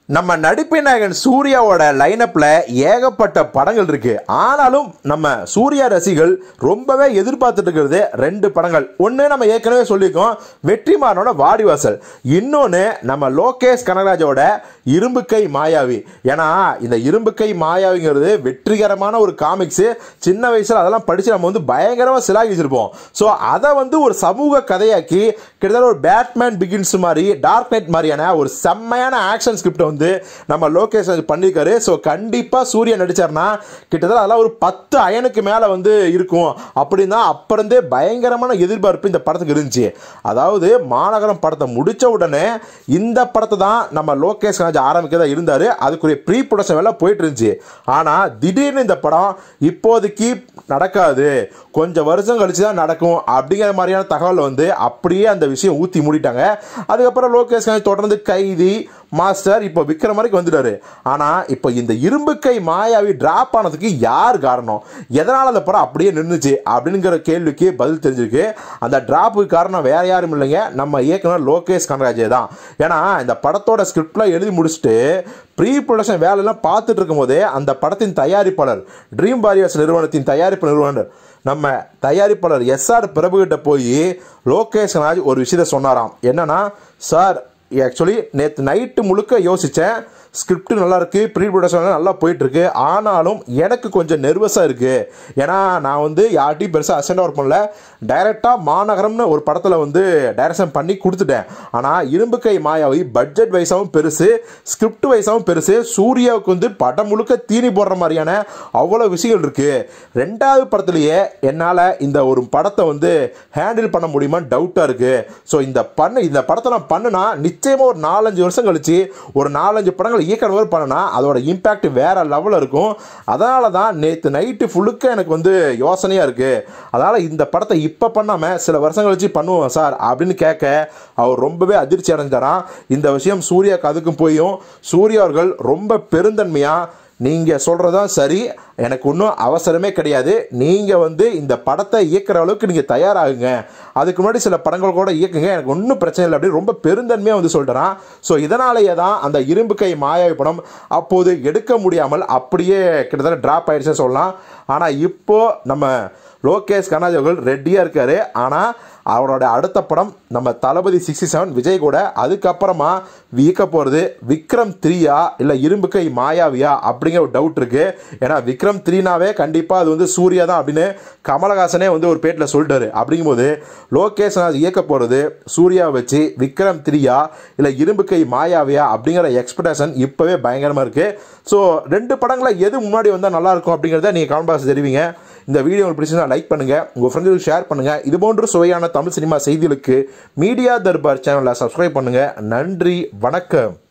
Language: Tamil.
நம்ம நடிப்பின் நாயகன் சூர்யாவோட லைனப்ல ஏகப்பட்ட படங்கள் இருக்கு ஆனாலும் நம்ம சூர்யா ரசிகர்கள் ரொம்பவே எதிர்பார்த்துட்டு இருக்கிறது ரெண்டு படங்கள் ஒன்று நம்ம ஏற்கனவே சொல்லியிருக்கோம் வெற்றிமாறனோட வாடிவாசல் இன்னொன்று நம்ம லோகேஷ் கனகராஜோட இரும்புக்கை மாயாவி ஏன்னா இந்த இரும்புக்கை மாயாவிங்கிறது வெற்றிகரமான ஒரு காமிக்ஸ் சின்ன வயசுல அதெல்லாம் படிச்சு நம்ம வந்து பயங்கரமா சிலாகி வச்சிருப்போம் ஸோ அதை வந்து ஒரு சமூக கதையாக்கி கிட்டத்தட்ட ஒரு பேட்மேன் பிகின்ஸ் மாதிரி டார்க் நைட் மாதிரியான ஒரு செம்மையான ஆக்ஷன் ஸ்கிரிப்ட் வந்து நம்ம லோகேஷ் ராஜ் பண்ணியிருக்காரு ஸோ கண்டிப்பாக சூர்யா நடிச்சார்னா கிட்டத்தட்ட அதெல்லாம் ஒரு பத்து அயனுக்கு மேலே வந்து இருக்கும் அப்படின்னு தான் அப்பறந்தே பயங்கரமான எதிர்பார்ப்பு இந்த படத்துக்கு இருந்துச்சு அதாவது மாநகரம் படத்தை முடிச்ச உடனே இந்த படத்தை தான் நம்ம லோகேஷ் ராஜ் ஆரம்பிக்கதா இருந்தார் அதுக்குரிய ப்ரீ ப்ரொடக்ஷன் வேலை போயிட்டு இருந்துச்சு ஆனால் திடீர்னு இந்த படம் இப்போதைக்கு நடக்காது கொஞ்சம் வருஷம் கழிச்சு தான் நடக்கும் அப்படிங்கிற மாதிரியான தகவல் வந்து அப்படியே அந்த விஷயம் ஊற்றி மூடிட்டாங்க அதுக்கப்புறம் லோகேஷ் கனகராஜ் தொடர்ந்து கைதி மாஸ்டர் இப்போ விக்ரம் வரைக்கும் வந்துட்டாரு ஆனால் இப்போ இந்த இரும்பு கை மாயாவி டிராப் ஆனதுக்கு யார் காரணம் எதனால் அந்த படம் அப்படியே நின்றுச்சு அப்படிங்கிற கேள்விக்கு பதில் தெரிஞ்சிருக்கு அந்த டிராப்புக்கு காரணம் வேற யாரும் இல்லைங்க நம்ம இயக்குனர் லோகேஷ் கனகராஜே தான் ஏன்னா இந்த படத்தோட ஸ்கிரிப்ட்லாம் எழுதி முடிச்சுட்டு ப்ரீ ப்ரொடக்ஷன் வேலையெல்லாம் பார்த்துட்டு இருக்கும்போதே அந்த படத்தின் தயாரிப்பாளர் ட்ரீம் வாரியர்ஸ் நிறுவனத்தின் தயாரிப்பு நிறுவனர் நம்ம தயாரிப்பாளர் எஸ்ஆர் பிரபுகிட்ட போய் லோகேஷ் கனகராஜ் ஒரு விஷயத்த சொன்னாராம் என்னன்னா சார் ஆக்சுவலி நேற்று நைட்டு முழுக்க யோசித்தேன் ஸ்கிரிப்ட் நல்லா இருக்கு ப்ரீ ப்ரொடக்ஷன் நல்லா போயிட்டு இருக்கு ஆனாலும் எனக்கு கொஞ்சம் நெர்வஸாக இருக்கு ஏன்னா நான் வந்து யார்ட்டையும் பெருசாக அசெண்டாக ஒர்க் பண்ணல டைரெக்டாக மாநகரம்னு ஒரு படத்தில் வந்து டைரக்ஷன் பண்ணி கொடுத்துட்டேன் ஆனால் இரும்பு கை மாயாவி பட்ஜெட் வைஸாகவும் பெருசு ஸ்கிரிப்ட் வைஸாகவும் பெருசு சூர்யாவுக்கு வந்து படம் முழுக்க தீனி போடுற மாதிரியான அவ்வளோ விஷயங்கள் இருக்கு ரெண்டாவது படத்துலேயே என்னால் இந்த ஒரு படத்தை வந்து ஹேண்டில் பண்ண முடியுமான்னு டவுட்டாக இருக்கு ஸோ இந்த பண்ண இந்த படத்தை நான் பண்ணுனா நிச்சயமாக ஒரு நாலஞ்சு வருஷம் கழிச்சு ஒரு நாலஞ்சு படங்கள் இயக்குனர் பண்ணனா அதோட இம்பேக்ட் வேற லெவலில் இருக்கும் அதனால தான் நேற்று நைட்டு ஃபுல்லுக்க எனக்கு வந்து யோசனையாக இருக்கு அதனால் இந்த படத்தை இப்போ பண்ணாமல் சில வருஷம் கழிச்சு பண்ணுவோம் சார் அப்படின்னு கேட்க அவர் ரொம்பவே அதிர்ச்சி அடைஞ்சாராம் இந்த விஷயம் சூர்யா கதுக்கும் போயும் சூர்யா அவர்கள் ரொம்ப பெருந்தன்மையாக நீங்கள் சொல்கிறதான் சரி எனக்கு ஒன்றும் அவசரமே கிடையாது நீங்கள் வந்து இந்த படத்தை இயக்குற அளவுக்கு நீங்கள் தயாராகுங்க அதுக்கு முன்னாடி சில படங்கள் கூட இயக்குங்க எனக்கு ஒன்றும் பிரச்சனை இல்லை அப்படின்னு ரொம்ப பெருந்தன்மையாக வந்து சொல்கிறான் ஸோ இதனாலேயே தான் அந்த இரும்பு கை மாயாவி படம் அப்போது எடுக்க முடியாமல் அப்படியே கிட்டத்தட்ட ட்ராப் ஆயிடுச்சுன்னு சொல்லலாம் ஆனால் இப்போ நம்ம லோகேஷ் கனாஜ் அவர்கள் ரெடியாக இருக்காரு ஆனால் அவரோட அடுத்த படம் நம்ம தளபதி சிக்ஸ்டி செவன் விஜய் கூட அதுக்கப்புறமா வியக்க போகிறது விக்ரம் த்ரீயா இல்லை இரும்பு கை மாயாவியா அப்படிங்கிற ஒரு டவுட் இருக்கு ஏன்னா விக்ரம் த்ரீனாவே கண்டிப்பாக அது வந்து சூர்யா தான் அப்படின்னு கமலஹாசனே வந்து ஒரு பேட்டில் சொல்லிட்டாரு அப்படிங்கும்போது லோகேஷ் ராஜ் இயக்க போகிறது சூர்யாவை வச்சு விக்ரம் த்ரீயா இல்லை இரும்பு கை மாயாவியா அப்படிங்கிற எக்ஸ்பெக்டேஷன் இப்போவே பயங்கரமாக இருக்குது ஸோ ரெண்டு படங்களை எது முன்னாடி வந்தால் நல்லா இருக்கும் அப்படிங்கிறத நீங்கள் கமெண்ட் பாக்ஸ் தெரிவிங்க இந்த வீடியோ உங்களுக்கு பிடிச்சிருந்தா லைக் பண்ணுங்கள் உங்கள் ஃப்ரெண்ட்ஸுக்கு ஷேர் பண்ணுங்கள் இது போன்ற சுவையான தமிழ் சினிமா செய்திகளுக்கு மீடியா தர்பார் சேனலை சப்ஸ்கிரைப் பண்ணுங்கள் நன்றி வணக்கம்